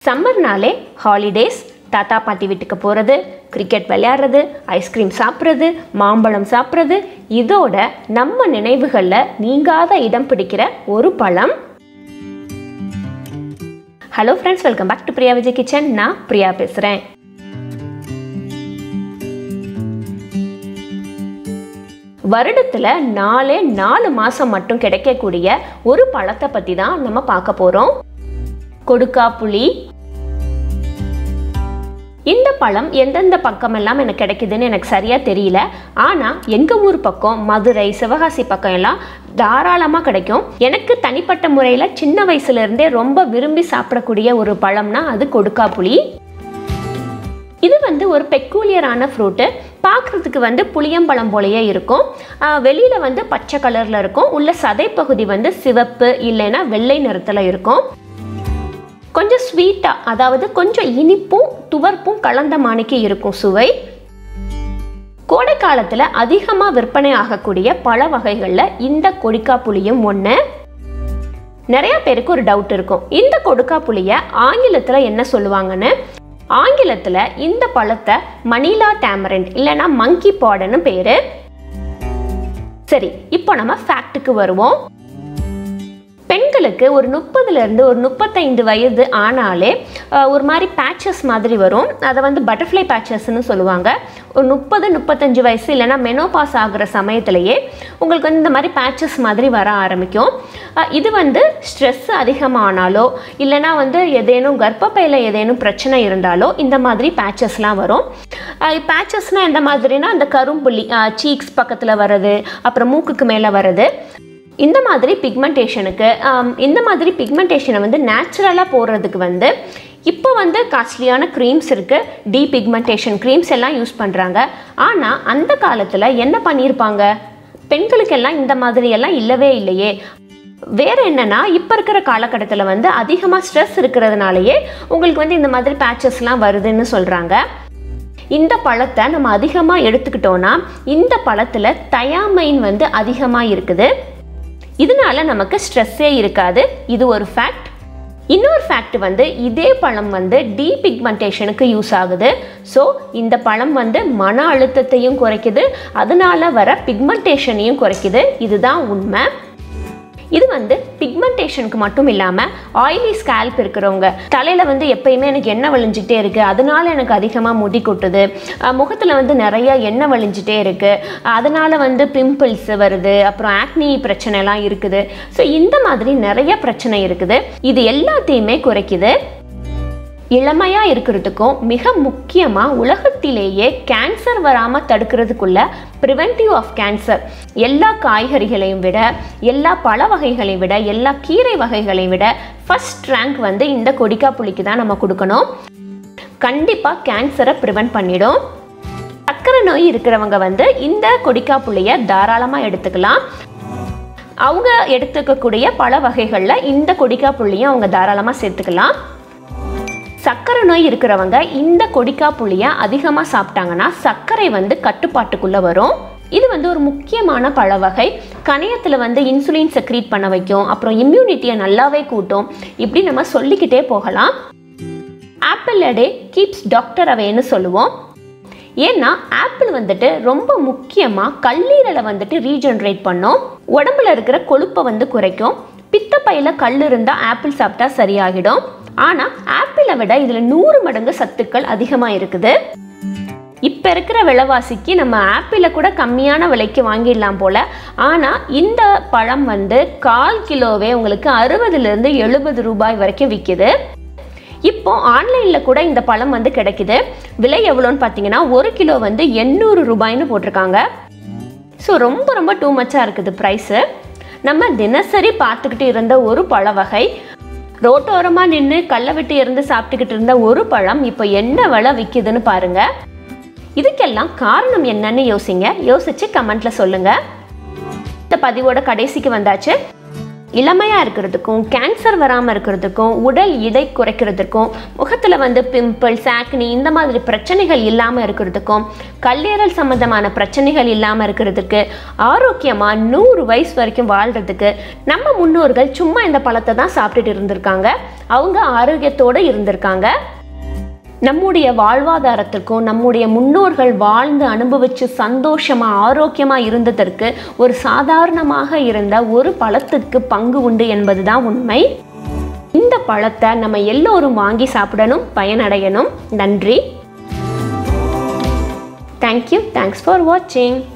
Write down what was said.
சம்மர்னாலே holidays தாத்தா பாட்டி வீட்டுக்கு போகிறது கிரிக்கெட் விளையாடுறது ஐஸ்கிரீம் சாப்பிட்றது மாம்பழம் சாப்பிட்றது இதோட நம்ம நினைவுகளில் நீங்காத இடம் பிடிக்கிற ஒரு பழம் hello friends welcome back to Priya Vijay kitchen நான் பிரியா பேசுகிறேன் வருடத்தில் நாலே நாலு மாதம் மட்டும் கிடைக்கக்கூடிய ஒரு பழத்தை பற்றி தான் நம்ம பார்க்க போகிறோம் கொடுக்கா புளி இந்த பழம் எந்தெந்த பக்கமெல்லாம் எனக்கு கிடைக்குதுன்னு எனக்கு சரியாக தெரியல ஆனால் எங்கள் ஊர் பக்கம் மதுரை சிவகாசி பக்கம் எல்லாம் தாராளமாக கிடைக்கும் எனக்கு தனிப்பட்ட முறையில் சின்ன வயசுலேருந்தே ரொம்ப விரும்பி சாப்பிடக்கூடிய ஒரு பழம்னா அது கொடுக்கா புளி இது வந்து ஒரு பெக்கூலியரான ஃப்ரூட்டு பார்க்குறதுக்கு வந்து புளியம்பழம் போலயே இருக்கும் வெளியில் வந்து பச்சை கலரில் இருக்கும் உள்ள சதைப்பகுதி வந்து சிவப்பு இல்லைன்னா வெள்ளை நிறத்தில் இருக்கும் கொஞ்சம் ஸ்வீட்டாக அதாவது கொஞ்சம் இனிப்பும் துவர்ப்பும் கலந்த மாணிக்கு இருக்கும் சுவை கோடை காலத்தில் அதிகமாக விற்பனை ஆகக்கூடிய பல வகைகளில் இந்த கொடிக்கா புளியும் ஒன்று நிறைய பேருக்கு ஒரு டவுட் இருக்கும் இந்த கொடுக்கா புளியை ஆங்கிலத்தில் என்ன சொல்லுவாங்கன்னு ஆங்கிலத்தில் இந்த பழத்தை மணிலா டேமரண்ட் இல்லைன்னா மங்கி பாடுன்னு பேர் சரி இப்போ நம்ம ஃபேக்ட்டுக்கு வருவோம் பெண்களுக்கு ஒரு முப்பதுலேருந்து ஒரு முப்பத்தைந்து வயது ஆனாலே ஒரு மாதிரி பேச்சஸ் மாதிரி வரும் அதை வந்து பட்டர்ஃப்ளை பேச்சஸ்ன்னு சொல்லுவாங்க ஒரு முப்பது முப்பத்தஞ்சு வயசு இல்லைன்னா மெனோபாஸ் ஆகிற சமயத்திலேயே உங்களுக்கு வந்து இந்த மாதிரி பேச்சஸ் மாதிரி வர ஆரம்பிக்கும் இது வந்து ஸ்ட்ரெஸ் அதிகமானாலோ இல்லைனா வந்து ஏதேனும் கர்ப்பப்பையில் ஏதேனும் பிரச்சனை இருந்தாலோ இந்த மாதிரி பேச்சஸ்லாம் வரும் பேச்சஸ்னால் எந்த மாதிரினா அந்த கரும்புள்ளி சீக்ஸ் பக்கத்தில் வர்றது அப்புறம் மூக்குக்கு மேலே வர்றது இந்த மாதிரி பிக்மெண்டேஷனுக்கு இந்த மாதிரி பிக்மெண்டேஷனை வந்து நேச்சுரலாக போடுறதுக்கு வந்து இப்போ வந்து காஸ்ட்லியான க்ரீம்ஸ் இருக்குது டீ பிக்மெண்டேஷன் க்ரீம்ஸ் எல்லாம் யூஸ் பண்ணுறாங்க ஆனால் அந்த காலத்தில் என்ன பண்ணியிருப்பாங்க பெண்களுக்கெல்லாம் இந்த மாதிரி எல்லாம் இல்லவே இல்லையே வேறு என்னென்னா இப்போ இருக்கிற காலகட்டத்தில் வந்து அதிகமாக ஸ்ட்ரெஸ் இருக்கிறதுனாலயே உங்களுக்கு வந்து இந்த மாதிரி பேச்சஸ்லாம் வருதுன்னு சொல்கிறாங்க இந்த பழத்தை நம்ம அதிகமாக எடுத்துக்கிட்டோன்னா இந்த பழத்தில் தயாமைன் வந்து அதிகமாக இருக்குது இதனால நமக்கு ஸ்ட்ரெஸ்ஸே இருக்காது இது ஒரு ஃபேக்ட் இன்னொரு ஃபேக்ட் வந்து இதே பழம் வந்து டீ பிக்மெண்டேஷனுக்கு யூஸ் ஆகுது ஸோ இந்த பழம் வந்து மன அழுத்தத்தையும் குறைக்குது அதனால வர பிக்மெண்டேஷனையும் குறைக்குது இதுதான் உண்மை இது வந்து பிக்மெண்டேஷனுக்கு மட்டும் இல்லாமல் ஆயிலி ஸ்கேல்ப் இருக்கிறவங்க தலையில் வந்து எப்பயுமே எனக்கு எண்ணெய் வழிஞ்சிட்டே இருக்குது அதனால எனக்கு அதிகமாக முடி கொட்டுது முகத்தில் வந்து நிறைய எண்ணெய் வழிஞ்சிட்டே இருக்குது அதனால் வந்து பிம்பிள்ஸ் வருது அப்புறம் ஆக்னி பிரச்சனைலாம் இருக்குது ஸோ இந்த மாதிரி நிறைய பிரச்சனை இருக்குது இது எல்லாத்தையுமே குறைக்குது இளமையாக இருக்கிறதுக்கும் மிக முக்கியமாக உலகத்திலேயே கேன்சர் வராமல் தடுக்கிறதுக்குள்ள ப்ரிவென்டிவ் ஆஃப் கேன்சர் எல்லா காய்கறிகளையும் விட எல்லா பழ வகைகளையும் விட எல்லா கீரை வகைகளையும் விட ஃபஸ்ட் ரேங்க் வந்து இந்த கொடிக்கா புளிக்கு தான் நம்ம கொடுக்கணும் கண்டிப்பாக கேன்சரை ப்ரிவென்ட் பண்ணிடும் சக்கரை நோய் இருக்கிறவங்க வந்து இந்த கொடிக்கா புளியை தாராளமாக எடுத்துக்கலாம் அவங்க எடுத்துக்கக்கூடிய பல வகைகளில் இந்த கொடிக்கா புள்ளியும் அவங்க தாராளமாக சேர்த்துக்கலாம் சர்க்கரை நோய் இருக்கிறவங்க இந்த கொடிக்கா புளியை அதிகமாக சாப்பிட்டாங்கன்னா சர்க்கரை வந்து கட்டுப்பாட்டுக்குள்ளே வரும் இது வந்து ஒரு முக்கியமான பழ வகை கணையத்தில் வந்து இன்சுலின் செக்ரீட் பண்ண வைக்கும் அப்புறம் இம்யூனிட்டியை நல்லாவே கூட்டும் இப்படி நம்ம சொல்லிக்கிட்டே போகலாம் ஆப்பிள் அடே கீப்ஸ் டாக்டர் அவேன்னு சொல்லுவோம் ஏன்னா ஆப்பிள் வந்துட்டு ரொம்ப முக்கியமாக கல்லீரலை வந்துட்டு ரீஜென்ரேட் பண்ணும் உடம்புல இருக்கிற கொழுப்பை வந்து குறைக்கும் பித்தப்பையில் கல் இருந்தால் ஆப்பிள் சாப்பிட்டா சரியாகிடும் ஆனால் ஆப்பிளை விட இதில் நூறு மடங்கு சத்துக்கள் அதிகமாக இருக்குது இப்போ இருக்கிற விலைவாசிக்கு நம்ம ஆப்பிளை கூட கம்மியான விலைக்கு வாங்கிடலாம் போல் ஆனால் இந்த பழம் வந்து கால் கிலோவே உங்களுக்கு அறுபதுலேருந்து எழுபது ரூபாய் வரைக்கும் விற்கிது இப்போ ஆன்லைனில் கூட இந்த பழம் வந்து கிடைக்குது விலை எவ்வளோன்னு பார்த்தீங்கன்னா ஒரு கிலோ வந்து எண்ணூறு ரூபாய்னு போட்டிருக்காங்க ஸோ ரொம்ப ரொம்ப டூ மச்சாக இருக்குது ப்ரைஸு நம்ம தினசரி பார்த்துக்கிட்டு இருந்த ஒரு பழ வகை ரோட்டோரமாக நின்று கல்லை விட்டு இருந்து சாப்பிட்டுக்கிட்டு இருந்த ஒரு பழம் இப்போ என்ன விலை விற்கிதுன்னு பாருங்க இதுக்கெல்லாம் காரணம் என்னன்னு யோசிங்க யோசிச்சு கமெண்ட்ல சொல்லுங்க இந்த பதிவோட கடைசிக்கு வந்தாச்சு இளமையாக இருக்கிறதுக்கும் கேன்சர் வராமல் இருக்கிறதுக்கும் உடல் எடை குறைக்கிறதுக்கும் முகத்தில் வந்து பிம்பிள்ஸ் ஆக்னி இந்த மாதிரி பிரச்சனைகள் இல்லாமல் இருக்கிறதுக்கும் கல்லீரல் சம்மந்தமான பிரச்சனைகள் இல்லாமல் இருக்கிறதுக்கு ஆரோக்கியமாக நூறு வயசு வரைக்கும் வாழ்கிறதுக்கு நம்ம முன்னோர்கள் சும்மா இந்த பழத்தை தான் சாப்பிட்டுட்டு இருந்திருக்காங்க அவங்க ஆரோக்கியத்தோடு இருந்திருக்காங்க நம்முடைய வாழ்வாதாரத்திற்கும் நம்முடைய முன்னோர்கள் வாழ்ந்து அனுபவித்து சந்தோஷமாக ஆரோக்கியமாக இருந்ததற்கு ஒரு சாதாரணமாக இருந்த ஒரு பழத்துக்கு பங்கு உண்டு என்பதுதான் உண்மை இந்த பழத்தை நம்ம எல்லோரும் வாங்கி சாப்பிடணும் பயனடையணும் நன்றி தேங்க்யூ தேங்க்ஸ் ஃபார் வாட்சிங்